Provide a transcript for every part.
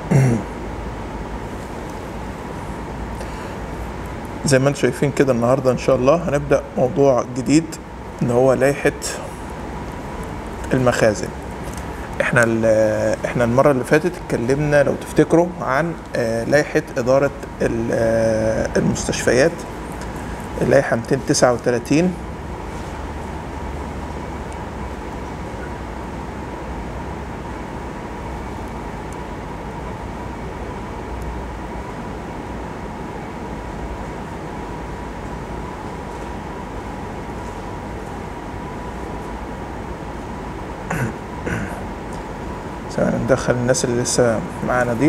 زي ما انتم شايفين كده النهارده ان شاء الله هنبدا موضوع جديد اللي هو لائحه المخازن احنا ال- احنا المره اللي فاتت اتكلمنا لو تفتكروا عن آه، لائحه اداره ال- آه، المستشفيات اللائحه 239 ثواني ندخل الناس اللي لسه معانا دي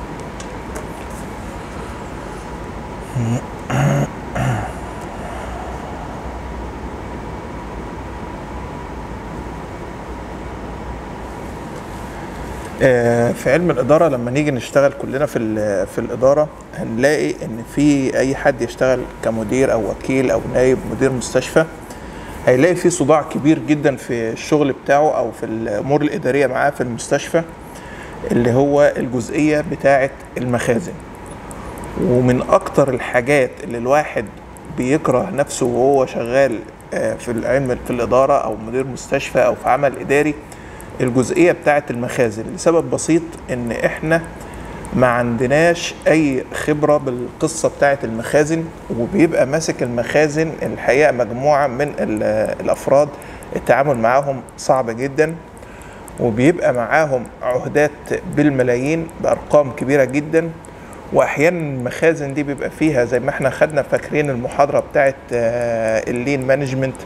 آه، في علم الإدارة لما نيجي نشتغل كلنا في ال- في الإدارة هنلاقي إن في أي حد يشتغل كمدير أو وكيل أو نائب مدير مستشفى هيلاقي في صداع كبير جدا في الشغل بتاعه أو في الأمور الإدارية معاه في المستشفى اللي هو الجزئية بتاعة المخازن ومن أكتر الحاجات اللي الواحد بيكره نفسه وهو شغال آه، في العلم في الإدارة أو مدير مستشفى أو في عمل إداري الجزئية بتاعة المخازن لسبب بسيط إن إحنا ما عندناش أي خبرة بالقصة بتاعة المخازن وبيبقى ماسك المخازن الحقيقة مجموعة من ال- الأفراد التعامل معاهم صعب جدا وبيبقى معاهم عهدات بالملايين بارقام كبيره جدا واحيانا المخازن دي بيبقى فيها زي ما احنا خدنا فاكرين المحاضره بتاعت آه، اللين مانجمنت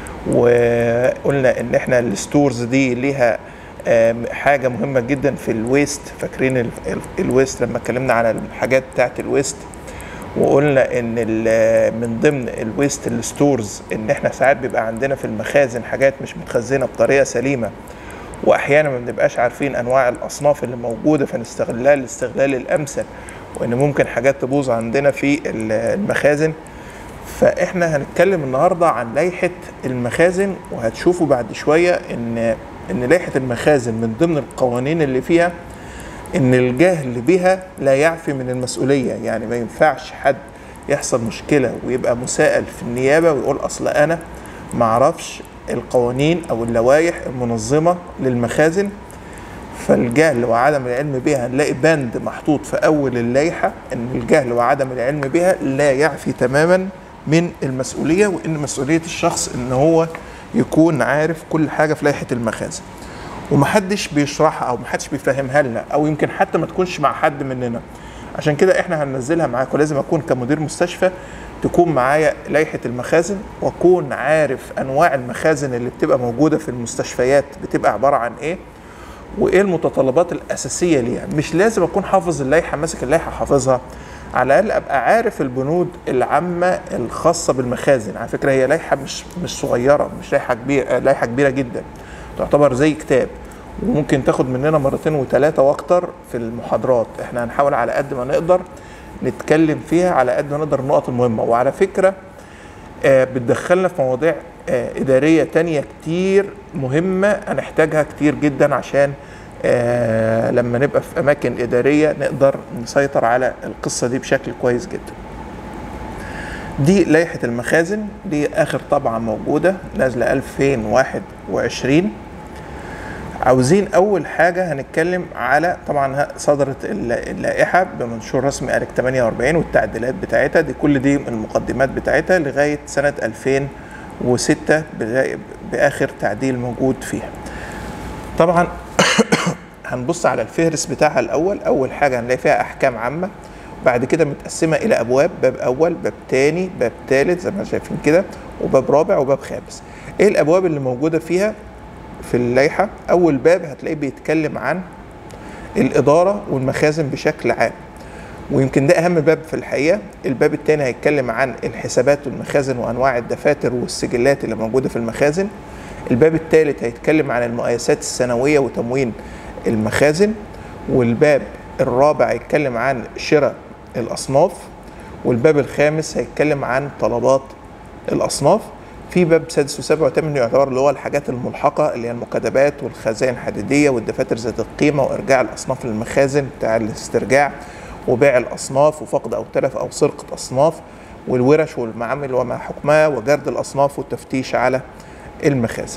وقلنا ان احنا الستورز دي ليها آم، حاجه مهمه جدا في الويست فاكرين ال- ال- الويست لما اتكلمنا على الحاجات بتاعت الويست وقلنا ان ال- من ضمن الويست الستورز ان احنا ساعات بيبقى عندنا في المخازن حاجات مش متخزنه بطريقه سليمه واحيانا ما بنبقاش عارفين انواع الاصناف اللي موجوده فنستغلها الاستغلال الامثل وان ممكن حاجات تبوظ عندنا في ال- المخازن فاحنا هنتكلم النهارده عن لائحه المخازن وهتشوفوا بعد شويه ان ان لائحه المخازن من ضمن القوانين اللي فيها ان الجهل بها لا يعفي من المسؤوليه يعني ما ينفعش حد يحصل مشكله ويبقى مسائل في النيابه ويقول اصل انا ما اعرفش القوانين او اللوائح المنظمه للمخازن فالجهل وعدم العلم بها نلاقي بند محطوط في اول اللائحه ان الجهل وعدم العلم بها لا يعفي تماما من المسؤوليه وان مسؤوليه الشخص ان هو يكون عارف كل حاجه في لائحه المخازن ومحدش بيشرحها او محدش بيفهمها لنا او يمكن حتى ما تكونش مع حد مننا عشان كده احنا هننزلها معاكم لازم اكون كمدير مستشفى تكون معايا لائحه المخازن واكون عارف انواع المخازن اللي بتبقى موجوده في المستشفيات بتبقى عباره عن ايه وايه المتطلبات الاساسيه ليها مش لازم اكون حافظ اللائحه ماسك اللائحه حافظها على الاقل ابقى عارف البنود العامه الخاصه بالمخازن على فكره هي لائحه مش مش صغيره مش لائحه كبيره لائحه كبيره جدا تعتبر زي كتاب وممكن تاخد مننا مرتين وثلاثه واكتر في المحاضرات احنا هنحاول على قد ما نقدر نتكلم فيها على قد ما نقدر النقط المهمه وعلى فكره آه، بتدخلنا في مواضيع آه، إدارية تانية كتير مهمة هنحتاجها كتير جدا عشان آه، لما نبقى في أماكن إدارية نقدر نسيطر على القصة دي بشكل كويس جدا دي لائحة المخازن دي آخر طبعة موجودة نازلة 2021 عاوزين اول حاجه هنتكلم على طبعا ه- صدرت الل- اللائحه بمنشور رسمي الك 48 والتعديلات بتاعتها دي كل دي المقدمات بتاعتها لغايه سنه 2006 بلا- باخر تعديل موجود فيها طبعا هنبص على الفهرس بتاعها الاول اول حاجه هنلاقي فيها احكام عامه بعد كده متقسمه الى ابواب باب اول باب تاني باب تالت زي ما شايفين كده وباب رابع وباب خامس ايه الابواب اللي موجوده فيها في اللائحه اول باب هتلاقيه بيتكلم عن الاداره والمخازن بشكل عام ويمكن ده اهم باب في الحقيقه الباب الثاني هيتكلم عن الحسابات والمخازن وانواع الدفاتر والسجلات اللي موجوده في المخازن الباب الثالث هيتكلم عن المقايسات السنويه وتموين المخازن والباب الرابع هيتكلم عن شراء الاصناف والباب الخامس هيتكلم عن طلبات الاصناف في باب سادس وسابع وثامن يعتبر اللي هو الحاجات الملحقة اللي هي المكاتبات والخزائن الحديدية والدفاتر ذات القيمة وإرجاع الأصناف للمخازن بتاع الاسترجاع وبيع الأصناف وفقد أو تلف أو سرقة أصناف والورش والمعامل وما حكمها وجرد الأصناف والتفتيش على المخازن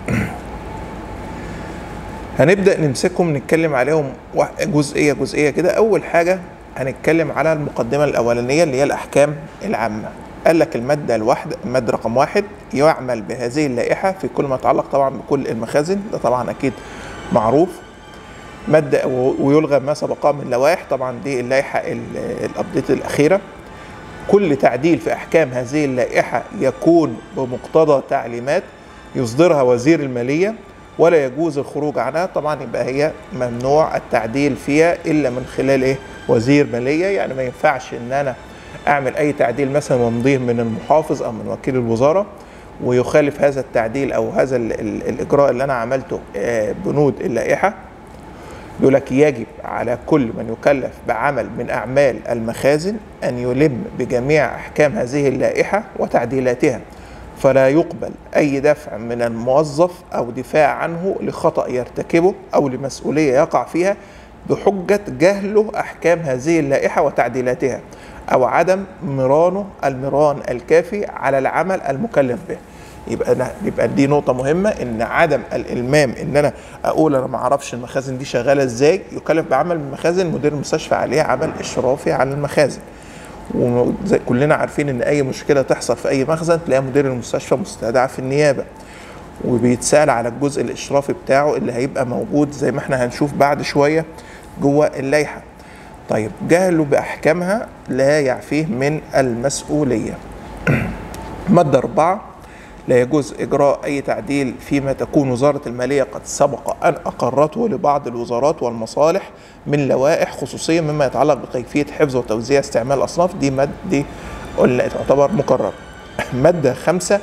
هنبدأ نمسكهم نتكلم عليهم جزئية جزئية كده أول حاجة هنتكلم على المقدمة الأولانية اللي هي الأحكام العامة قال لك المادة الواحدة المادة رقم واحد يعمل بهذه اللائحة في كل ما يتعلق طبعا بكل المخازن ده طبعا أكيد معروف مادة ويلغى ما سبقها من لوائح طبعا دي اللائحة الأبديت الأخيرة كل تعديل في أحكام هذه اللائحة يكون بمقتضى تعليمات يصدرها وزير المالية ولا يجوز الخروج عنها طبعا يبقى هي ممنوع التعديل فيها إلا من خلال إيه وزير مالية يعني ما ينفعش إن أنا اعمل اي تعديل مثلا وامضيه من المحافظ او من وكيل الوزاره ويخالف هذا التعديل او هذا ال ال الاجراء اللي انا عملته بنود اللائحه يقول لك يجب على كل من يكلف بعمل من اعمال المخازن ان يلم بجميع احكام هذه اللائحه وتعديلاتها فلا يقبل اي دفع من الموظف او دفاع عنه لخطا يرتكبه او لمسؤوليه يقع فيها بحجه جهله احكام هذه اللائحه وتعديلاتها او عدم مرانه المران الكافي على العمل المكلف به يبقى أنا يبقى دي نقطة مهمة إن عدم الإلمام إن أنا أقول أنا ما أعرفش المخازن دي شغالة إزاي يكلف بعمل المخازن مدير المستشفى عليه عمل إشرافي على المخازن وزي كلنا عارفين إن أي مشكلة تحصل في أي مخزن تلاقي مدير المستشفى مستدعى في النيابة وبيتسأل على الجزء الإشرافي بتاعه اللي هيبقى موجود زي ما احنا هنشوف بعد شوية جوه اللائحة طيب جهله بأحكامها لا يعفيه من المسؤولية مادة أربعة لا يجوز إجراء أي تعديل فيما تكون وزارة المالية قد سبق أن أقرته لبعض الوزارات والمصالح من لوائح خصوصية مما يتعلق بكيفية حفظ وتوزيع استعمال الأصناف دي مادة دي قلنا تعتبر مقررة مادة خمسة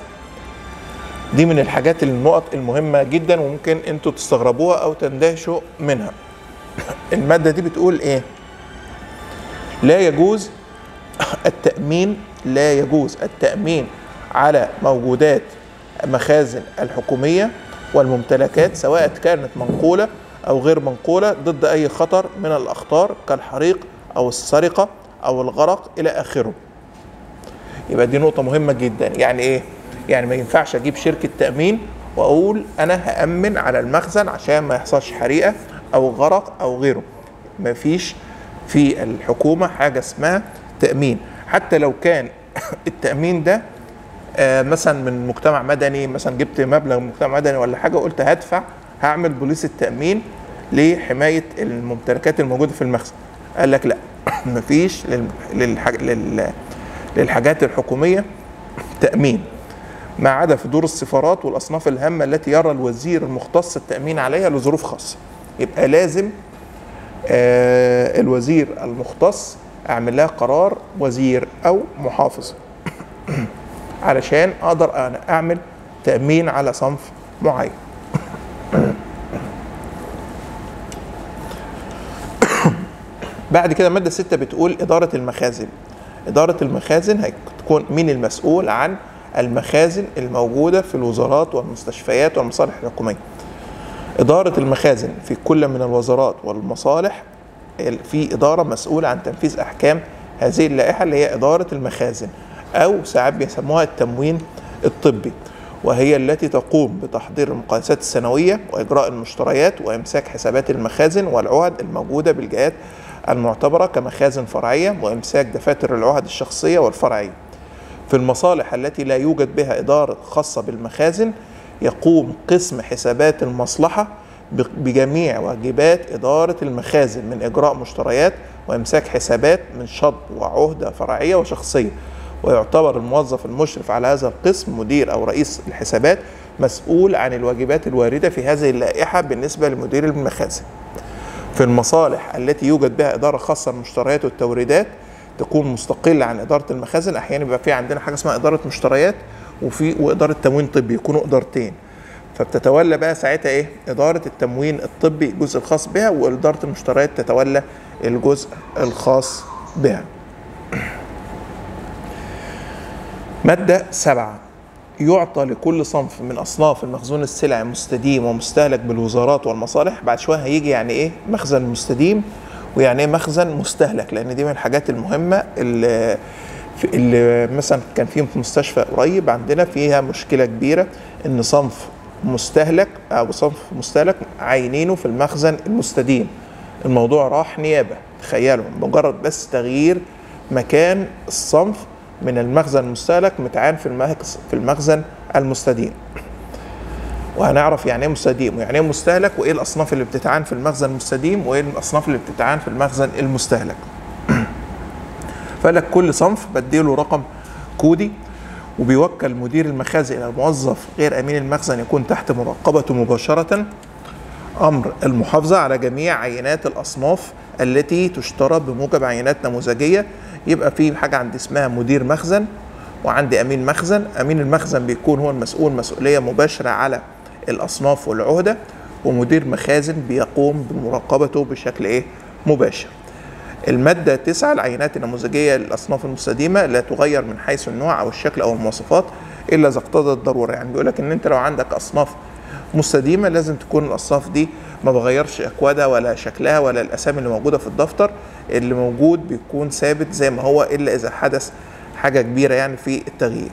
دي من الحاجات النقط المهمة جدا وممكن انتوا تستغربوها أو تندهشوا منها المادة دي بتقول إيه؟ لا يجوز التأمين لا يجوز التأمين على موجودات مخازن الحكومية والممتلكات سواء كانت منقولة أو غير منقولة ضد أي خطر من الأخطار كالحريق أو السرقة أو الغرق إلى آخره يبقى دي نقطة مهمة جدا يعني إيه؟ يعني ما ينفعش أجيب شركة تأمين وأقول أنا هأمن على المخزن عشان ما يحصلش حريقة أو غرق أو غيره مفيش في الحكومة حاجة اسمها تأمين حتى لو كان التأمين ده آه مثلا من مجتمع مدني مثلا جبت مبلغ من مجتمع مدني ولا حاجة قلت هدفع هعمل بوليس التأمين لحماية الممتلكات الموجودة في المخزن قال لك لا مفيش للحاج... لل... للحاجات الحكومية تأمين ما عدا في دور السفارات والأصناف الهامة التي يرى الوزير المختص التأمين عليها لظروف خاصة يبقى لازم آه الوزير المختص اعمل لها قرار وزير او محافظ علشان اقدر انا اعمل تامين على صنف معين بعد كده ماده ستة بتقول اداره المخازن اداره المخازن هتكون مين المسؤول عن المخازن الموجوده في الوزارات والمستشفيات والمصالح الحكوميه إدارة المخازن في كل من الوزارات والمصالح في إدارة مسؤولة عن تنفيذ أحكام هذه اللائحة اللي هي إدارة المخازن أو ساعات بيسموها التموين الطبي وهي التي تقوم بتحضير المقايسات السنوية وإجراء المشتريات وإمساك حسابات المخازن والعهد الموجودة بالجهات المعتبرة كمخازن فرعية وإمساك دفاتر العهد الشخصية والفرعية في المصالح التي لا يوجد بها إدارة خاصة بالمخازن يقوم قسم حسابات المصلحة بجميع واجبات إدارة المخازن من إجراء مشتريات وإمساك حسابات من شطب وعهدة فرعية وشخصية ويعتبر الموظف المشرف على هذا القسم مدير أو رئيس الحسابات مسؤول عن الواجبات الواردة في هذه اللائحة بالنسبة لمدير المخازن في المصالح التي يوجد بها إدارة خاصة بالمشتريات والتوريدات تكون مستقلة عن إدارة المخازن أحيانا بيبقى في عندنا حاجة اسمها إدارة مشتريات وفي وإدارة تموين طبي يكونوا إدارتين فبتتولى بقى ساعتها ايه اداره التموين الطبي الجزء الخاص بها واداره المشتريات تتولى الجزء الخاص بها ماده سبعة يعطى لكل صنف من اصناف المخزون السلعي مستديم ومستهلك بالوزارات والمصالح بعد شويه هيجي يعني ايه مخزن مستديم ويعني ايه مخزن مستهلك لان دي من الحاجات المهمه اللي في- اللي مثلا كان في مستشفى قريب عندنا فيها مشكله كبيره ان صنف مستهلك او صنف مستهلك عاينينه في المخزن المستديم الموضوع راح نيابه تخيلوا مجرد بس تغيير مكان الصنف من المخزن المستهلك متعان في المخز- في المخزن المستديم وهنعرف يعني ايه مستديم ويعني ايه مستهلك وايه الاصناف اللي بتتعان في المخزن المستديم وايه الاصناف اللي بتتعان في المخزن المستهلك فلك كل صنف بديله رقم كودي وبيوكل مدير المخازن الى الموظف غير امين المخزن يكون تحت مراقبته مباشره امر المحافظه على جميع عينات الاصناف التي تشترى بموجب عينات نموذجيه يبقى في حاجه عندي اسمها مدير مخزن وعندي امين مخزن امين المخزن بيكون هو المسؤول مسؤوليه مباشره على الاصناف والعهده ومدير مخازن بيقوم بمراقبته بشكل ايه مباشر المادة تسعة العينات النموذجية للأصناف المستديمة لا تغير من حيث النوع أو الشكل أو المواصفات إلا إذا اقتضت الضرورة يعني بيقول لك إن أنت لو عندك أصناف مستديمة لازم تكون الأصناف دي ما بغيرش أكوادها ولا شكلها ولا الأسامي اللي موجودة في الدفتر اللي موجود بيكون ثابت زي ما هو إلا إذا حدث حاجة كبيرة يعني في التغيير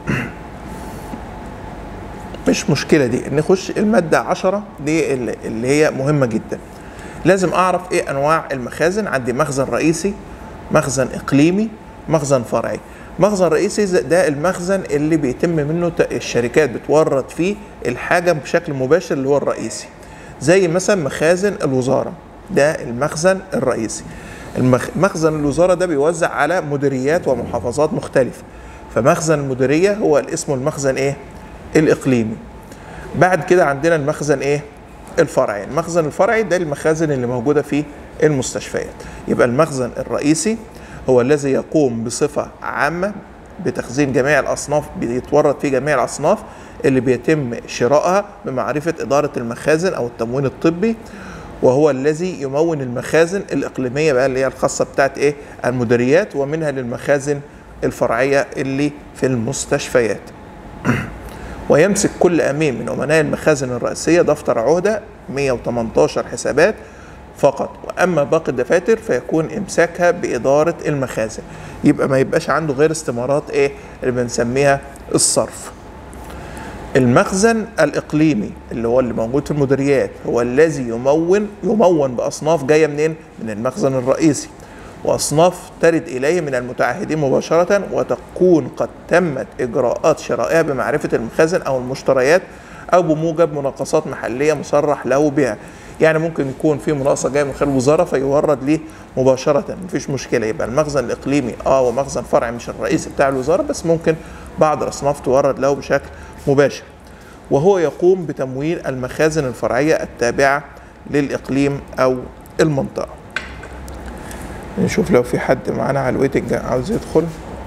مش مشكلة دي نخش المادة عشرة دي اللي اللي هي مهمة جدا لازم اعرف ايه انواع المخازن عندي مخزن رئيسي مخزن اقليمي مخزن فرعي مخزن رئيسي ز- ده المخزن اللي بيتم منه ت- الشركات بتورد فيه الحاجة بشكل مباشر اللي هو الرئيسي زي مثلا مخازن الوزارة ده المخزن الرئيسي المخ... مخزن الوزارة ده بيوزع على مديريات ومحافظات مختلفة فمخزن المديرية هو اسمه المخزن ايه الاقليمي بعد كده عندنا المخزن ايه الفرعي المخزن الفرعي ده المخازن اللي موجودة في المستشفيات يبقى المخزن الرئيسي هو الذي يقوم بصفة عامة بتخزين جميع الأصناف بيتورد فيه جميع الأصناف اللي بيتم شرائها بمعرفة إدارة المخازن أو التموين الطبي وهو الذي يمون المخازن الإقليمية بقى اللي هي الخاصة بتاعت إيه المديريات ومنها للمخازن الفرعية اللي في المستشفيات ويمسك كل امين من امناء المخازن الرئيسيه دفتر عهده 118 حسابات فقط واما باقي الدفاتر فيكون امساكها باداره المخازن يبقى ما يبقاش عنده غير استمارات ايه اللي بنسميها الصرف المخزن الاقليمي اللي هو اللي موجود في المديريات هو الذي يمون يمون باصناف جايه منين من المخزن الرئيسي واصناف ترد اليه من المتعهدين مباشره وتكون قد تمت اجراءات شرائها بمعرفه المخازن او المشتريات او بموجب مناقصات محليه مصرح له بها يعني ممكن يكون في مناقصه جايه من خلال الوزاره فيورد ليه مباشره مفيش مشكله يبقى المخزن الاقليمي اه هو مخزن فرعي مش الرئيسي بتاع الوزاره بس ممكن بعض الاصناف تورد له بشكل مباشر وهو يقوم بتمويل المخازن الفرعيه التابعه للاقليم او المنطقه نشوف لو في حد معانا على الويتنج عاوز يدخل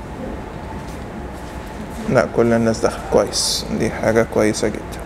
لا كل الناس دخل كويس دي حاجة كويسة جدا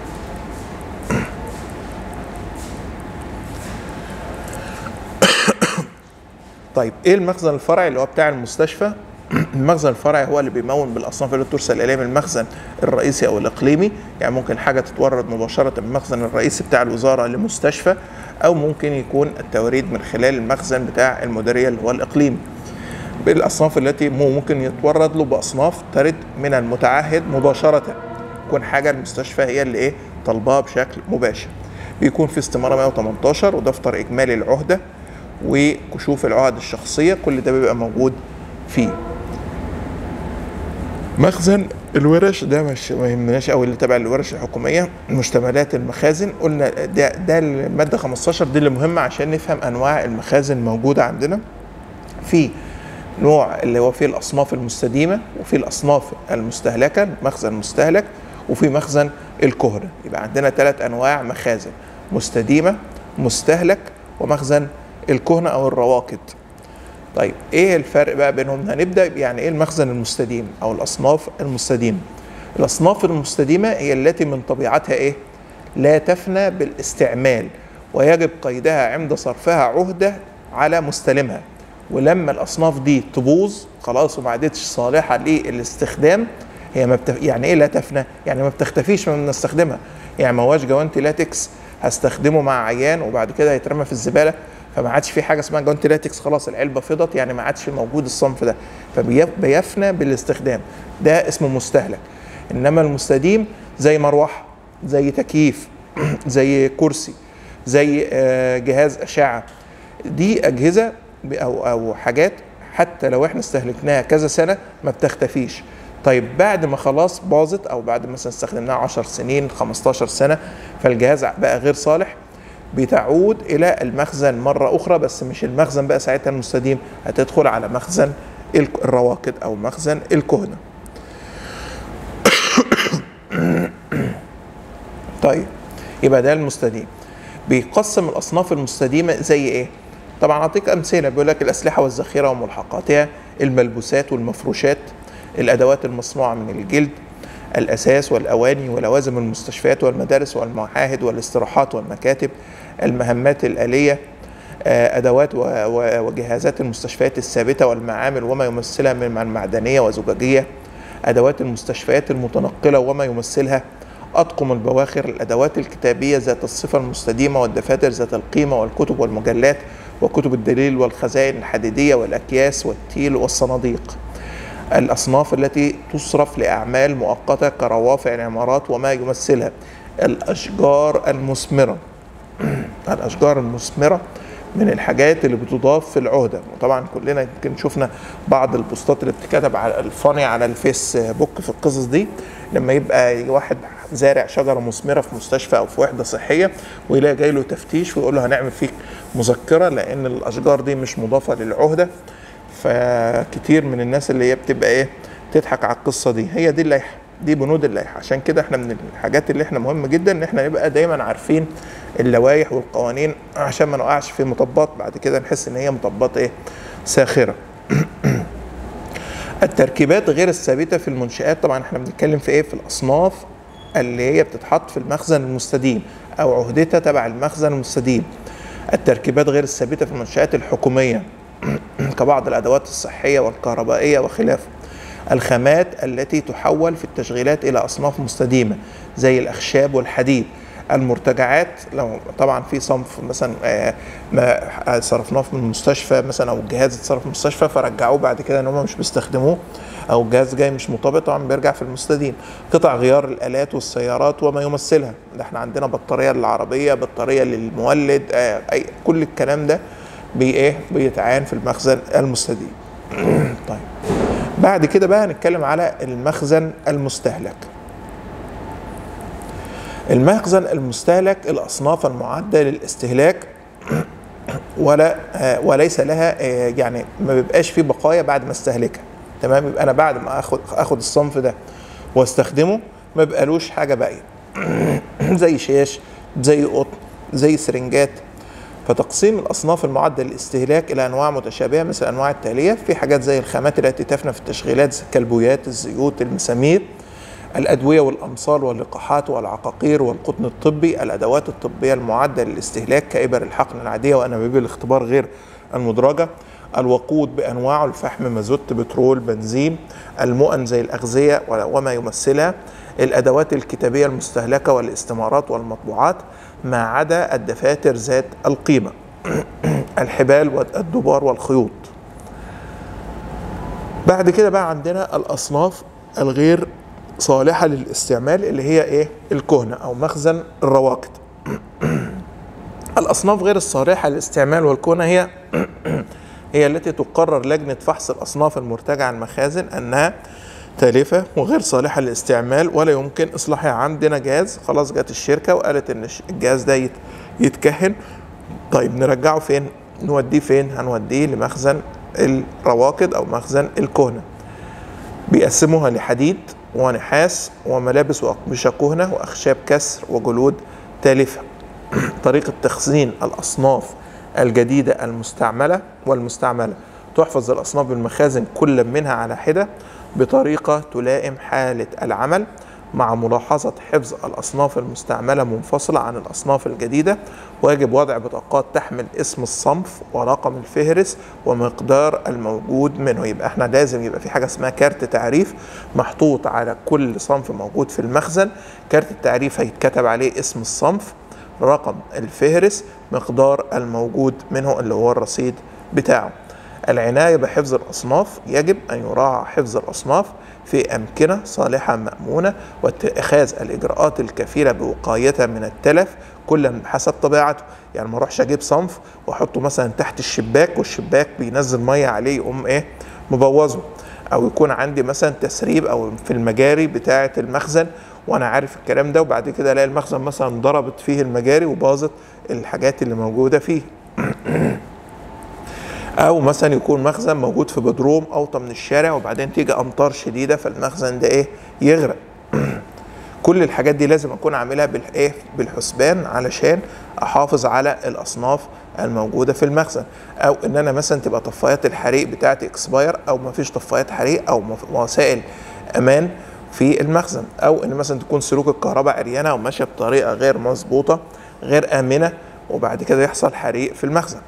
طيب ايه المخزن الفرعي اللي هو بتاع المستشفى المخزن الفرعي هو اللي بيمون بالاصناف اللي ترسل اليه من المخزن الرئيسي او الاقليمي يعني ممكن حاجه تتورد مباشره من المخزن الرئيسي بتاع الوزاره لمستشفى او ممكن يكون التوريد من خلال المخزن بتاع المديريه اللي هو الاقليمي بالاصناف التي مو- ممكن يتورد له باصناف ترد من المتعهد مباشره تكون حاجه المستشفى هي اللي ايه طالباها بشكل مباشر بيكون في استماره 118 ودفتر اجمالي العهده وكشوف العقد الشخصيه كل ده بيبقى موجود فيه مخزن الورش ده مش ما يهمناش قوي اللي تبع الورش الحكوميه مشتملات المخازن قلنا ده ده الماده 15 دي اللي مهمه عشان نفهم انواع المخازن الموجوده عندنا في نوع اللي هو فيه الاصناف المستديمه وفي الاصناف المستهلكه مخزن مستهلك وفي مخزن الكهنه يبقى عندنا ثلاث انواع مخازن مستديمه مستهلك ومخزن الكهنه او الرواقد طيب ايه الفرق بقى بينهم هنبدا يعني ايه المخزن المستديم او الاصناف المستديمه الاصناف المستديمه هي التي من طبيعتها ايه لا تفنى بالاستعمال ويجب قيدها عند صرفها عهده على مستلمها ولما الاصناف دي تبوظ خلاص وما عادتش صالحه للاستخدام هي ما بتف... يعني ايه لا تفنى يعني ما بتختفيش من نستخدمها يعني ما هواش جوانتي لاتكس هستخدمه مع عيان وبعد كده هيترمى في الزباله فما عادش في حاجه اسمها جوانتي لاتكس خلاص العلبه فضت يعني ما عادش موجود الصنف ده فبيفنى بالاستخدام ده اسمه مستهلك انما المستديم زي مروحه زي تكييف زي كرسي زي آه، جهاز اشعه دي اجهزه او او حاجات حتى لو احنا استهلكناها كذا سنه ما بتختفيش طيب بعد ما خلاص باظت او بعد مثلا استخدمناها 10 سنين 15 سنه فالجهاز بقى غير صالح بتعود الى المخزن مره اخرى بس مش المخزن بقى ساعتها المستديم هتدخل على مخزن الرواقد او مخزن الكهنه طيب يبقى ده المستديم بيقسم الاصناف المستديمه زي ايه طبعا اعطيك امثله بيقول لك الاسلحه والذخيره وملحقاتها الملبوسات والمفروشات الادوات المصنوعه من الجلد الاساس والاواني ولوازم المستشفيات والمدارس والمعاهد والاستراحات والمكاتب المهمات الاليه آه، ادوات وجهازات المستشفيات الثابته والمعامل وما يمثلها من المعدنيه وزجاجيه ادوات المستشفيات المتنقله وما يمثلها أطقم البواخر الأدوات الكتابية ذات الصفة المستديمة والدفاتر ذات القيمة والكتب والمجلات وكتب الدليل والخزائن الحديدية والأكياس والتيل والصناديق الأصناف التي تصرف لأعمال مؤقتة كروافع العمارات وما يمثلها الأشجار المثمرة الأشجار المثمرة من الحاجات اللي بتضاف في العهدة وطبعا كلنا يمكن شفنا بعض البوستات اللي بتتكتب على الفاني على الفيس بوك في القصص دي لما يبقى واحد زارع شجره مثمره في مستشفى او في وحده صحيه ويلاقي جاي له تفتيش ويقول له هنعمل فيك مذكره لان الاشجار دي مش مضافه للعهده فكتير من الناس اللي هي بتبقى ايه تضحك على القصه دي هي دي اللائحه دي بنود اللائحه عشان كده احنا من الحاجات اللي احنا مهم جدا ان احنا نبقى دايما عارفين اللوائح والقوانين عشان ما نقعش في مطبات بعد كده نحس ان هي مطبات ايه ساخره التركيبات غير الثابته في المنشات طبعا احنا بنتكلم في ايه في الاصناف اللي هي بتتحط في المخزن المستديم او عهدتها تبع المخزن المستديم التركيبات غير الثابته في المنشات الحكوميه كبعض الادوات الصحيه والكهربائيه وخلافه الخامات التي تحول في التشغيلات الى اصناف مستديمه زي الاخشاب والحديد المرتجعات لو طبعا في صنف مثلا آه، ما صرفناه من المستشفى مثلا او الجهاز اتصرف في المستشفى فرجعوه بعد كده ان هم مش بيستخدموه او الجهاز جاي مش مرتبط طبعا بيرجع في المستديم قطع غيار الالات والسيارات وما يمثلها ده احنا عندنا بطاريه للعربيه بطاريه للمولد آه، اي كل الكلام ده بي ايه بيتعان في المخزن المستديم طيب بعد كده بقى هنتكلم على المخزن المستهلك المخزن المستهلك الأصناف المعدة للاستهلاك ولا آه، وليس لها آه، يعني ما بيبقاش فيه بقايا بعد ما استهلكها تمام يبقى انا بعد ما اخد اخد الصنف ده واستخدمه ما بقالوش حاجه باقيه زي شيش زي قطن زي سرنجات فتقسيم الاصناف المعده للاستهلاك الى انواع متشابهه مثل الانواع التاليه في حاجات زي الخامات التي تفنى في التشغيلات زي الكلبويات الزيوت المسامير الأدوية والأمصال واللقاحات والعقاقير والقطن الطبي الأدوات الطبية المعدة للاستهلاك كإبر الحقن العادية وأنابيب الاختبار غير المدرجة الوقود بأنواعه الفحم مازوت بترول بنزين المؤن زي الأغذية وما يمثلها الأدوات الكتابية المستهلكة والاستمارات والمطبوعات ما عدا الدفاتر ذات القيمة الحبال والدبار والخيوط بعد كده بقى عندنا الأصناف الغير صالحة للاستعمال اللي هي ايه الكهنة او مخزن الرواقد الاصناف غير الصالحة للاستعمال والكهنة هي هي التي تقرر لجنة فحص الاصناف المرتجعة المخازن انها تالفة وغير صالحة للاستعمال ولا يمكن اصلاحها عندنا جهاز خلاص جت الشركة وقالت ان الجهاز ده يتكهن طيب نرجعه فين نوديه فين هنوديه لمخزن الرواقد او مخزن الكهنة بيقسموها لحديد ونحاس وملابس وأقمشة كهنة وأخشاب كسر وجلود تالفة طريقة تخزين الأصناف الجديدة المستعملة والمستعملة تحفظ الأصناف بالمخازن كل منها على حدة بطريقة تلائم حالة العمل مع ملاحظة حفظ الأصناف المستعملة منفصلة عن الأصناف الجديدة ويجب وضع بطاقات تحمل اسم الصنف ورقم الفهرس ومقدار الموجود منه يبقى احنا لازم يبقى في حاجة اسمها كارت تعريف محطوط على كل صنف موجود في المخزن كارت التعريف هيتكتب عليه اسم الصنف رقم الفهرس مقدار الموجود منه اللي هو الرصيد بتاعه العناية بحفظ الأصناف يجب أن يراعى حفظ الأصناف في أمكنة صالحة مأمونة واتخاذ الإجراءات الكفيلة بوقايتها من التلف كلا بحسب طبيعته يعني ما اروحش اجيب صنف واحطه مثلا تحت الشباك والشباك بينزل ميه عليه يقوم ايه مبوظه او يكون عندي مثلا تسريب او في المجاري بتاعه المخزن وانا عارف الكلام ده وبعد كده الاقي المخزن مثلا ضربت فيه المجاري وباظت الحاجات اللي موجوده فيه او مثلا يكون مخزن موجود في بدروم اوطى من الشارع وبعدين تيجي امطار شديده فالمخزن ده ايه يغرق كل الحاجات دي لازم اكون عاملها بالايه بالحسبان علشان احافظ على الاصناف الموجوده في المخزن او ان انا مثلا تبقى طفايات الحريق بتاعتي اكسباير او ما فيش طفايات حريق او وسائل امان في المخزن او ان مثلا تكون سلوك الكهرباء عريانه وماشيه بطريقه غير مظبوطه غير امنه وبعد كده يحصل حريق في المخزن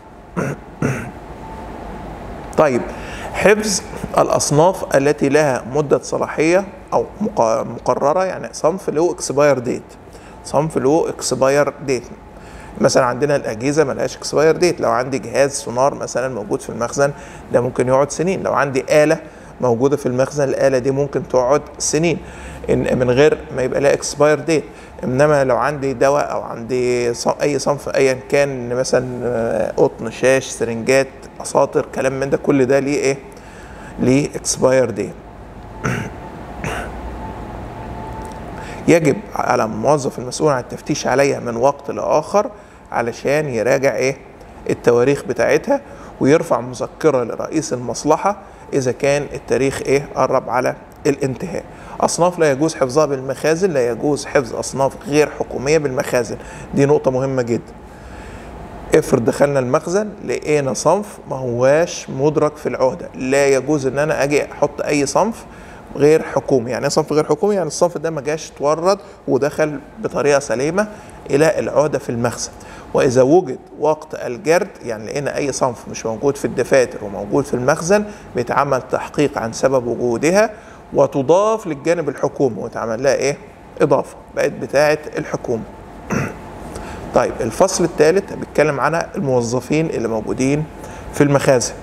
طيب حفظ الأصناف التي لها مدة صلاحية أو مقررة يعني صنف له اكسباير ديت صنف له اكسباير ديت مثلا عندنا الأجهزة ملهاش اكسباير ديت لو عندي جهاز سونار مثلا موجود في المخزن ده ممكن يقعد سنين لو عندي آلة موجودة في المخزن الآلة دي ممكن تقعد سنين إن من غير ما يبقى لها اكسباير ديت انما لو عندي دواء او عندي اي صنف ايا كان مثلا قطن شاش سرنجات اساطر كلام من ده كل ده ليه ايه ليه اكسباير ديت يجب على الموظف المسؤول عن التفتيش عليها من وقت لاخر علشان يراجع ايه التواريخ بتاعتها ويرفع مذكره لرئيس المصلحه اذا كان التاريخ ايه قرب على الانتهاء اصناف لا يجوز حفظها بالمخازن لا يجوز حفظ اصناف غير حكوميه بالمخازن دي نقطه مهمه جدا افرض دخلنا المخزن لقينا صنف ما هواش مدرك في العهده لا يجوز ان انا اجي احط اي صنف غير حكومي يعني ايه صنف غير حكومي يعني الصنف ده ما جاش اتورد ودخل بطريقه سليمه الى العهده في المخزن واذا وجد وقت الجرد يعني لقينا اي صنف مش موجود في الدفاتر وموجود في المخزن بيتعمل تحقيق عن سبب وجودها وتضاف للجانب الحكومي وتعمل لها ايه اضافه بقت بتاعه الحكومه طيب الفصل الثالث بيتكلم عن الموظفين اللي موجودين في المخازن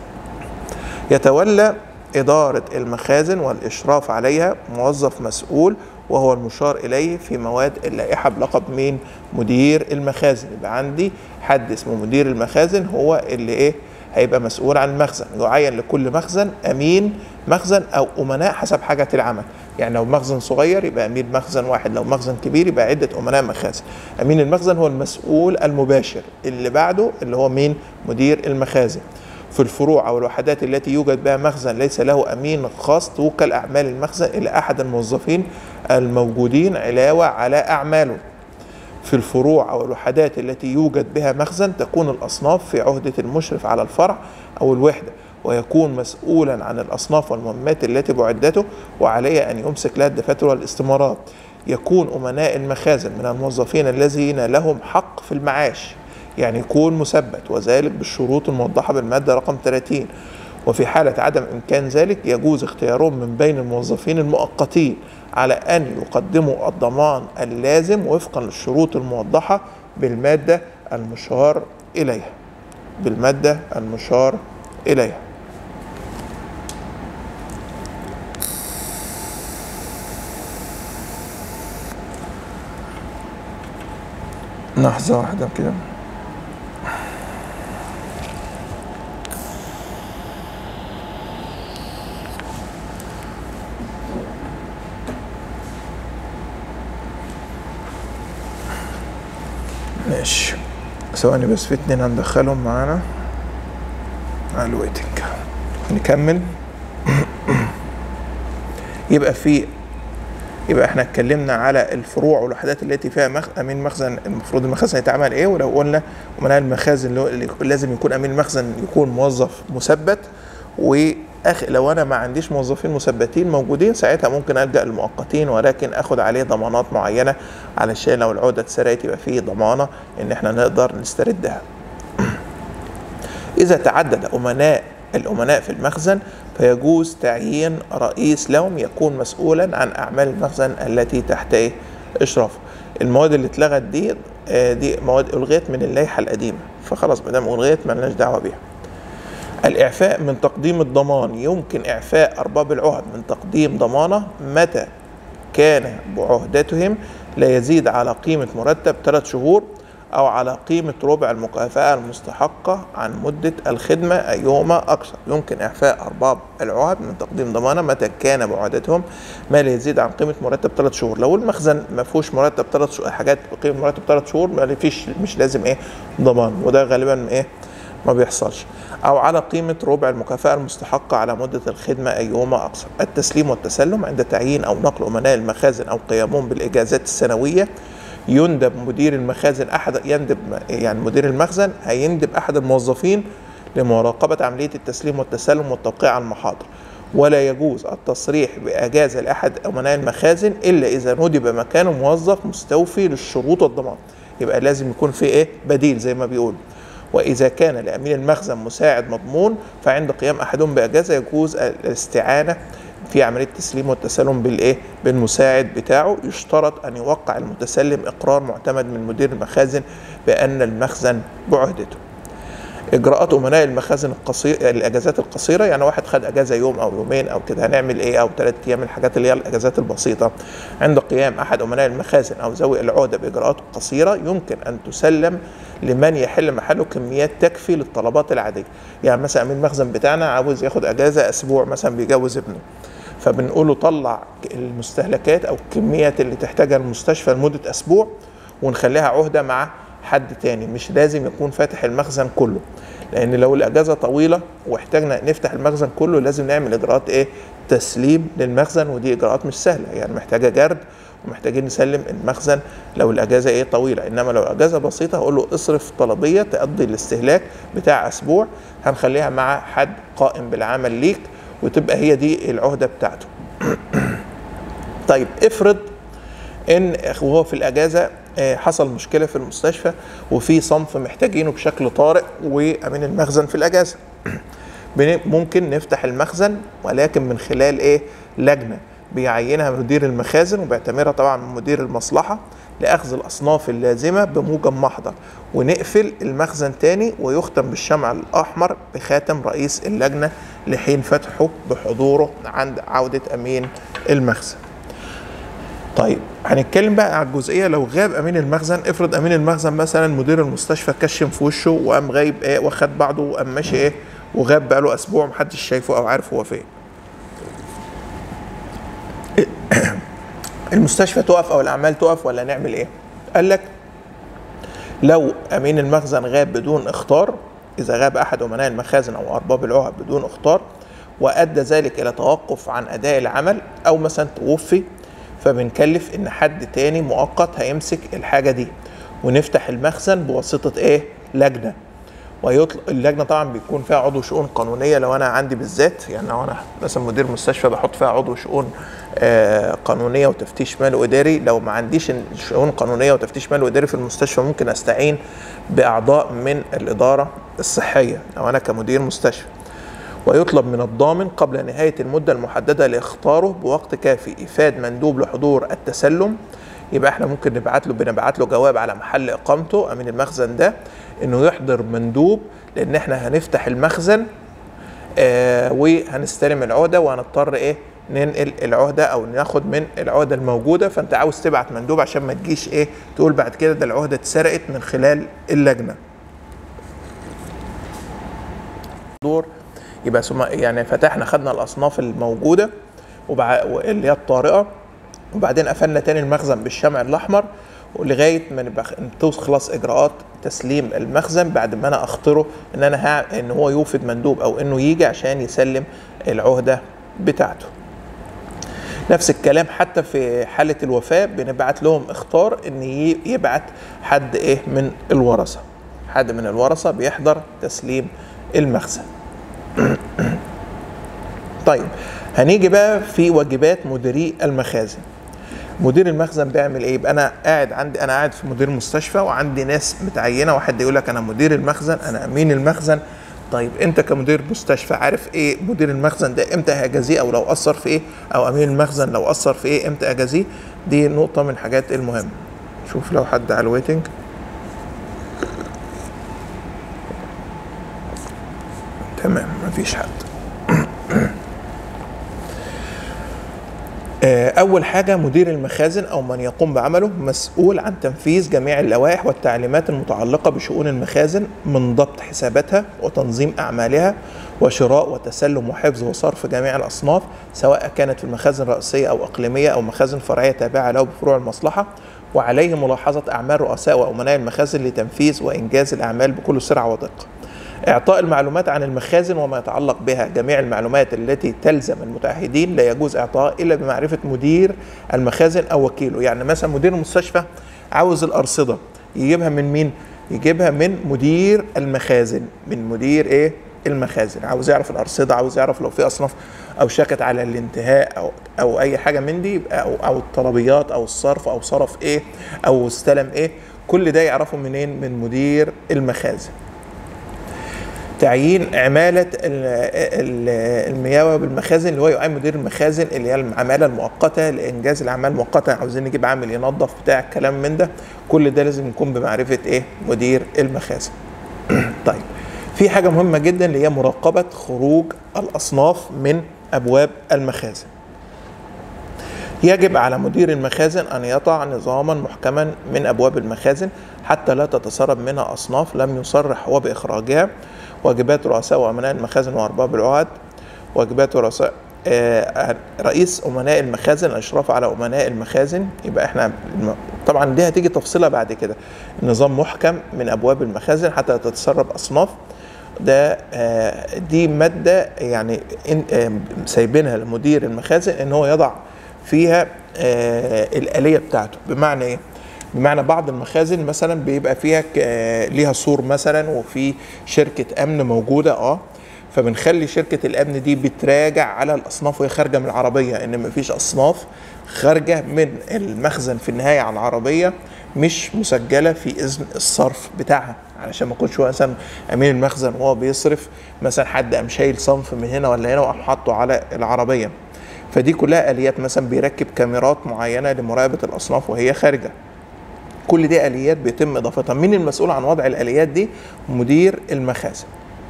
يتولى إدارة المخازن والإشراف عليها موظف مسؤول وهو المشار إليه في مواد اللائحة بلقب مين مدير المخازن يبقى عندي حد اسمه مدير المخازن هو اللي إيه هيبقى مسؤول عن المخزن يعين لكل مخزن أمين مخزن أو أمناء حسب حاجة العمل يعني لو مخزن صغير يبقى أمين مخزن واحد لو مخزن كبير يبقى عدة أمناء مخازن أمين المخزن هو المسؤول المباشر اللي بعده اللي هو مين مدير المخازن في الفروع أو الوحدات التي يوجد بها مخزن ليس له أمين خاص توكل أعمال المخزن إلى أحد الموظفين الموجودين علاوة على أعماله في الفروع أو الوحدات التي يوجد بها مخزن تكون الأصناف في عهدة المشرف على الفرع أو الوحدة ويكون مسؤولا عن الأصناف والمهمات التي بعدته وعليه أن يمسك لها الدفاتر والاستمارات يكون أمناء المخازن من الموظفين الذين لهم حق في المعاش يعني يكون مثبت وذلك بالشروط الموضحة بالمادة رقم 30 وفي حالة عدم إمكان ذلك يجوز اختيارهم من بين الموظفين المؤقتين على أن يقدموا الضمان اللازم وفقا للشروط الموضحة بالمادة المشار إليها بالمادة المشار إليها لحظة واحدة كده ماشي ثواني بس في اتنين هندخلهم معانا على الويتنج نكمل يبقى في يبقى احنا اتكلمنا على الفروع والوحدات التي فيها مخ... امين مخزن المفروض المخزن يتعمل ايه ولو قلنا ومنها المخازن اللي لازم يكون امين المخزن يكون موظف مثبت أخ لو انا ما عنديش موظفين مثبتين موجودين ساعتها ممكن الجا للمؤقتين ولكن اخد عليه ضمانات معينه علشان لو العقده اتسرقت يبقى فيه ضمانه ان احنا نقدر نستردها اذا تعدد امناء الامناء في المخزن فيجوز تعيين رئيس لهم يكون مسؤولا عن اعمال المخزن التي تحت إيه؟ اشرافه المواد اللي اتلغت دي آه، دي مواد الغيت من اللائحه القديمه فخلاص ما دام الغيت مالناش دعوه بيها الإعفاء من تقديم الضمان يمكن إعفاء أرباب العهد من تقديم ضمانة متى كان بعهدتهم لا يزيد على قيمة مرتب ثلاث شهور أو على قيمة ربع المكافأة المستحقة عن مدة الخدمة أيهما أكثر يمكن إعفاء أرباب العهد من تقديم ضمانة متى كان بعهدتهم ما لا يزيد عن قيمة مرتب ثلاث شهور لو المخزن ما فيهوش مرتب ثلاث شهور حاجات بقيمة مرتب ثلاث شهور ما فيش مش لازم إيه ضمان وده غالبا إيه ما بيحصلش أو على قيمة ربع المكافأة المستحقة على مدة الخدمة أيهما أقصر التسليم والتسلم عند تعيين أو نقل أمناء المخازن أو قيامهم بالإجازات السنوية يندب مدير المخازن أحد يندب يعني مدير المخزن هيندب أحد الموظفين لمراقبة عملية التسليم والتسلم والتوقيع على المحاضر ولا يجوز التصريح بإجازة لأحد أمناء المخازن إلا إذا ندب مكانه موظف مستوفي للشروط والضمان يبقى لازم يكون في إيه بديل زي ما بيقولوا وإذا كان لأمين المخزن مساعد مضمون فعند قيام أحدهم بأجازة يجوز الاستعانة في عملية التسليم والتسلم بالإيه؟ بالمساعد بتاعه يشترط أن يوقع المتسلم إقرار معتمد من مدير المخازن بأن المخزن بعهدته. اجراءات امناء المخازن القصير الاجازات القصيره يعني واحد خد اجازه يوم او يومين او كده هنعمل ايه او ثلاث ايام الحاجات اللي هي الاجازات البسيطه عند قيام احد امناء المخازن او ذوي العهده باجراءات قصيره يمكن ان تسلم لمن يحل محله كميات تكفي للطلبات العاديه يعني مثلا امين المخزن بتاعنا عاوز ياخد اجازه اسبوع مثلا بيجوز ابنه فبنقول له طلع المستهلكات او الكميات اللي تحتاجها المستشفى لمده اسبوع ونخليها عهده مع حد تاني مش لازم يكون فاتح المخزن كله لان لو الاجازه طويله واحتاجنا نفتح المخزن كله لازم نعمل اجراءات ايه تسليم للمخزن ودي اجراءات مش سهله يعني محتاجه جرد ومحتاجين نسلم المخزن لو الاجازه ايه طويله انما لو الاجازه بسيطه هقول له اصرف طلبيه تقضي الاستهلاك بتاع اسبوع هنخليها مع حد قائم بالعمل ليك وتبقى هي دي العهده بتاعته طيب افرض ان وهو في الاجازه آه، حصل مشكله في المستشفى وفي صنف محتاجينه بشكل طارئ وامين المخزن في الاجازه ممكن نفتح المخزن ولكن من خلال ايه لجنه بيعينها مدير المخازن وبيعتبرها طبعا من مدير المصلحه لاخذ الاصناف اللازمه بموجب محضر ونقفل المخزن تاني ويختم بالشمع الاحمر بخاتم رئيس اللجنه لحين فتحه بحضوره عند عوده امين المخزن طيب هنتكلم بقى على الجزئيه لو غاب امين المخزن افرض امين المخزن مثلا مدير المستشفى كشم في وشه وقام غايب ايه واخد بعضه وقام ماشي ايه وغاب بقاله اسبوع محدش شايفه او عارف هو فين المستشفى تقف او الاعمال تقف ولا نعمل ايه قال لك لو امين المخزن غاب بدون اختار اذا غاب احد امناء المخازن او ارباب العهد بدون اختار وادى ذلك الى توقف عن اداء العمل او مثلا توفي فبنكلف ان حد تاني مؤقت هيمسك الحاجه دي ونفتح المخزن بواسطه ايه لجنه ويطلق اللجنه طبعا بيكون فيها عضو شؤون قانونيه لو انا عندي بالذات يعني لو انا مثلا مدير مستشفى بحط فيها عضو شؤون آه قانونيه وتفتيش مال واداري لو ما عنديش شؤون قانونيه وتفتيش مال واداري في المستشفى ممكن استعين باعضاء من الاداره الصحيه لو انا كمدير مستشفى ويطلب من الضامن قبل نهاية المدة المحددة لاختاره بوقت كافي إفاد مندوب لحضور التسلم يبقى احنا ممكن نبعت له بنبعت له جواب على محل اقامته امين المخزن ده انه يحضر مندوب لان احنا هنفتح المخزن آه وهنستلم العهده وهنضطر ايه ننقل العهده او ناخد من العهده الموجوده فانت عاوز تبعت مندوب عشان ما تجيش ايه تقول بعد كده ده العهده اتسرقت من خلال اللجنه دور يبقى ثم يعني فتحنا خدنا الاصناف الموجوده وبع... اللي هي الطارئه وبعدين قفلنا تاني المخزن بالشمع الاحمر ولغايه ما نبقى تخلص اجراءات تسليم المخزن بعد ما انا اخطره ان انا ها ان هو يوفد مندوب او انه يجي عشان يسلم العهده بتاعته نفس الكلام حتى في حالة الوفاة بنبعت لهم اختار ان يبعت حد ايه من الورثة حد من الورثة بيحضر تسليم المخزن طيب هنيجي بقى في واجبات مديري المخازن مدير المخزن بيعمل ايه يبقى انا قاعد عندي انا قاعد في مدير مستشفى وعندي ناس متعينه واحد يقول لك انا مدير المخزن انا امين المخزن طيب انت كمدير مستشفى عارف ايه مدير المخزن ده امتى هجازيه او لو اثر في ايه او امين المخزن لو اثر في ايه امتى اجازيه دي نقطه من الحاجات المهمه شوف لو حد على الويتنج تمام مفيش حد آه، أول حاجة مدير المخازن أو من يقوم بعمله مسؤول عن تنفيذ جميع اللوائح والتعليمات المتعلقة بشؤون المخازن من ضبط حساباتها وتنظيم أعمالها وشراء وتسلم وحفظ وصرف جميع الأصناف سواء كانت في المخازن الرئيسية أو إقليمية أو مخازن فرعية تابعة له بفروع المصلحة وعليه ملاحظة أعمال رؤساء وأمناء المخازن لتنفيذ وإنجاز الأعمال بكل سرعة ودقة إعطاء المعلومات عن المخازن وما يتعلق بها جميع المعلومات التي تلزم المتعهدين لا يجوز إعطاء إلا بمعرفة مدير المخازن أو وكيله يعني مثلا مدير المستشفى عاوز الأرصدة يجيبها من مين؟ يجيبها من مدير المخازن من مدير إيه؟ المخازن عاوز يعرف الأرصدة عاوز يعرف لو في أصناف أو شكت على الانتهاء أو أو أي حاجة من دي أو أو الطلبيات أو الصرف أو صرف إيه أو استلم إيه كل ده يعرفه منين؟ من مدير المخازن تعيين عمالة المياه بالمخازن اللي هو يعين مدير المخازن اللي هي العمالة المؤقتة لإنجاز الأعمال المؤقتة عاوزين نجيب عامل ينظف بتاع الكلام من ده كل ده لازم يكون بمعرفة إيه مدير المخازن طيب في حاجة مهمة جدا اللي هي مراقبة خروج الأصناف من أبواب المخازن يجب على مدير المخازن أن يضع نظاما محكما من أبواب المخازن حتى لا تتسرب منها أصناف لم يصرح هو بإخراجها واجبات رؤساء وأمناء المخازن وأرباب العهد واجبات رؤساء آه، رئيس أمناء المخازن الإشراف على أمناء المخازن يبقى إحنا طبعا دي هتيجي تفصيلها بعد كده النظام محكم من أبواب المخازن حتى لا تتسرب أصناف ده آه، دي مادة يعني آه، سايبينها لمدير المخازن إن هو يضع فيها الآلية بتاعته بمعنى إيه؟ بمعنى بعض المخازن مثلا بيبقى فيها ليها سور مثلا وفي شركه امن موجوده اه فبنخلي شركه الامن دي بتراجع على الاصناف وهي خارجه من العربيه ان مفيش اصناف خارجه من المخزن في النهايه على العربيه مش مسجله في اذن الصرف بتاعها علشان ما يكونش مثلا امين المخزن وهو بيصرف مثلا حد قام شايل صنف من هنا ولا هنا وقام حاطه على العربيه فدي كلها اليات مثلا بيركب كاميرات معينه لمراقبه الاصناف وهي خارجه كل دي اليات بيتم اضافتها مين المسؤول عن وضع الاليات دي مدير المخازن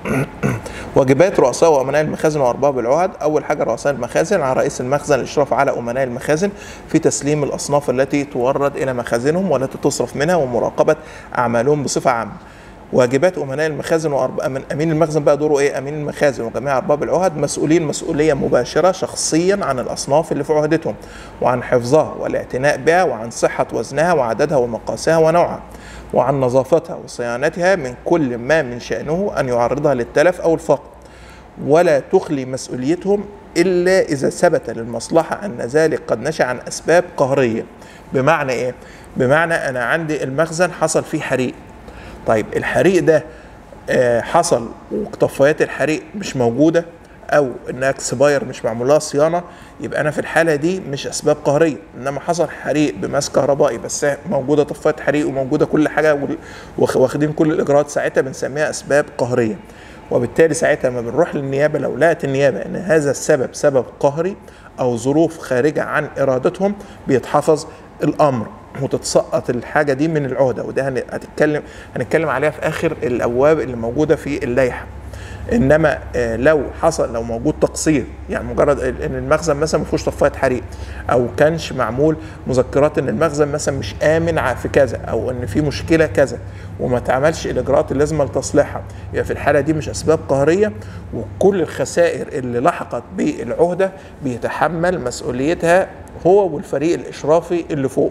واجبات رؤساء وامناء المخازن وارباب العهد اول حاجه رؤساء المخازن على رئيس المخزن الاشراف على امناء المخازن في تسليم الاصناف التي تورد الى مخازنهم والتي تصرف منها ومراقبه اعمالهم بصفه عامه واجبات امناء المخازن وامين امين المخزن بقى دوره ايه امين المخازن وجميع ارباب العهد مسؤولين مسؤوليه مباشره شخصيا عن الاصناف اللي في عهدتهم وعن حفظها والاعتناء بها وعن صحه وزنها وعددها ومقاسها ونوعها وعن نظافتها وصيانتها من كل ما من شانه ان يعرضها للتلف او الفقد ولا تخلي مسؤوليتهم الا اذا ثبت للمصلحه ان ذلك قد نشا عن اسباب قهريه بمعنى ايه بمعنى انا عندي المخزن حصل فيه حريق طيب الحريق ده آه، حصل وطفايات الحريق مش موجوده او ان اكسباير مش معمول لها صيانه يبقى انا في الحاله دي مش اسباب قهريه انما حصل حريق بماس كهربائي بس موجوده طفايه حريق وموجوده كل حاجه واخدين كل الاجراءات ساعتها بنسميها اسباب قهريه وبالتالي ساعتها لما بنروح للنيابه لو لقت النيابه ان هذا السبب سبب قهري او ظروف خارجه عن ارادتهم بيتحفظ الامر وتتسقط الحاجه دي من العهده وده هنتكلم هنتكلم عليها في اخر الابواب اللي موجوده في اللائحه انما آه، لو حصل لو موجود تقصير يعني مجرد ان المخزن مثلا ما فيهوش طفايه حريق او كانش معمول مذكرات ان المخزن مثلا مش امن في كذا او ان في مشكله كذا وما اتعملش الاجراءات اللازمه لتصليحها يبقى في الحاله دي مش اسباب قهريه وكل الخسائر اللي لحقت بالعهده بيتحمل مسؤوليتها هو والفريق الاشرافي اللي فوقه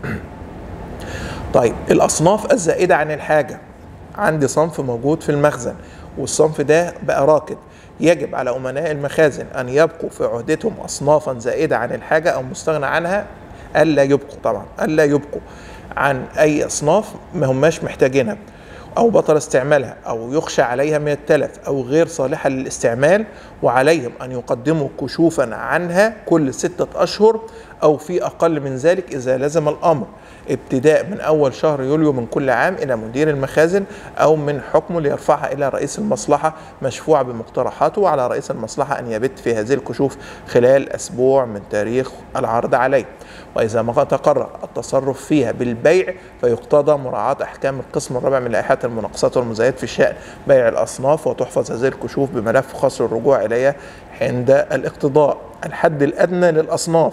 طيب الاصناف الزائده عن الحاجه عندي صنف موجود في المخزن والصنف ده بقى راكد يجب على امناء المخازن ان يبقوا في عهدتهم اصنافا زائده عن الحاجه او مستغنى عنها الا يبقوا طبعا الا يبقوا عن اي اصناف ما هماش محتاجينها أو بطل استعمالها أو يخشى عليها من التلف أو غير صالحة للاستعمال وعليهم أن يقدموا كشوفا عنها كل ستة أشهر أو في أقل من ذلك إذا لزم الأمر ابتداء من أول شهر يوليو من كل عام إلى مدير المخازن أو من حكمه ليرفعها إلى رئيس المصلحة مشفوعة بمقترحاته وعلى رئيس المصلحة أن يبت في هذه الكشوف خلال أسبوع من تاريخ العرض عليه وإذا ما تقرر التصرف فيها بالبيع فيقتضى مراعاة أحكام القسم الرابع من لائحة المناقصات والمزايدات في شأن بيع الأصناف وتحفظ هذه الكشوف بملف خاص للرجوع إليها عند الاقتضاء الحد الأدنى للأصناف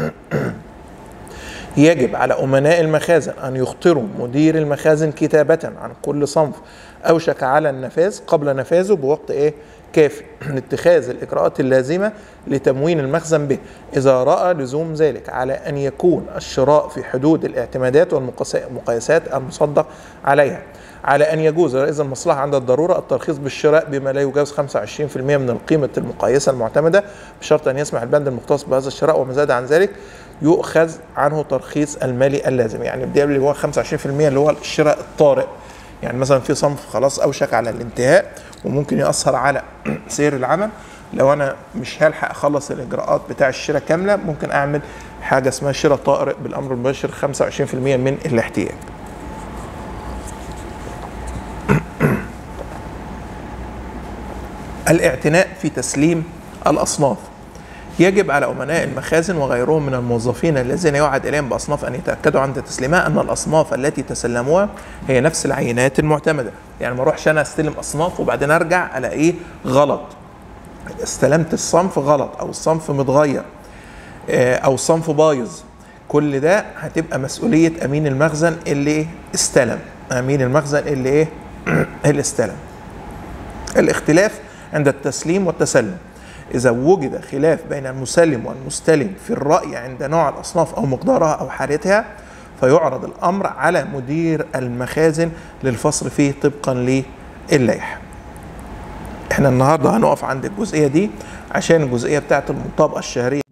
يجب على أمناء المخازن أن يخطروا مدير المخازن كتابة عن كل صنف أوشك على النفاذ قبل نفاذه بوقت إيه كافي لاتخاذ الإجراءات اللازمة لتموين المخزن به إذا رأى لزوم ذلك على أن يكون الشراء في حدود الاعتمادات والمقايسات المصدق عليها على أن يجوز لرئيس المصلحة عند الضرورة الترخيص بالشراء بما لا يجاوز 25% من القيمة المقايسة المعتمدة بشرط أن يسمح البند المختص بهذا الشراء وما زاد عن ذلك يؤخذ عنه ترخيص المالي اللازم يعني بدي اللي هو 25% اللي هو الشراء الطارئ يعني مثلا في صنف خلاص اوشك على الانتهاء وممكن ياثر على سير العمل لو انا مش هلحق اخلص الاجراءات بتاع الشراء كامله ممكن اعمل حاجه اسمها شراء طارئ بالامر المباشر 25% من الاحتياج الاعتناء في تسليم الاصناف يجب على أمناء المخازن وغيرهم من الموظفين الذين يعد إليهم بأصناف أن يتأكدوا عند تسليمها أن الأصناف التي تسلموها هي نفس العينات المعتمدة يعني ما أروحش أنا أستلم أصناف وبعدين أرجع ألاقيه غلط استلمت الصنف غلط أو الصنف متغير أو الصنف بايظ كل ده هتبقى مسؤولية أمين المخزن اللي استلم أمين المخزن اللي إيه اللي استلم الاختلاف عند التسليم والتسلم إذا وجد خلاف بين المسلم والمستلم في الرأي عند نوع الأصناف أو مقدارها أو حالتها فيعرض الأمر على مدير المخازن للفصل فيه طبقا للائحة احنا النهارده هنقف عند الجزئية دي عشان الجزئية بتاعت المطابقة الشهرية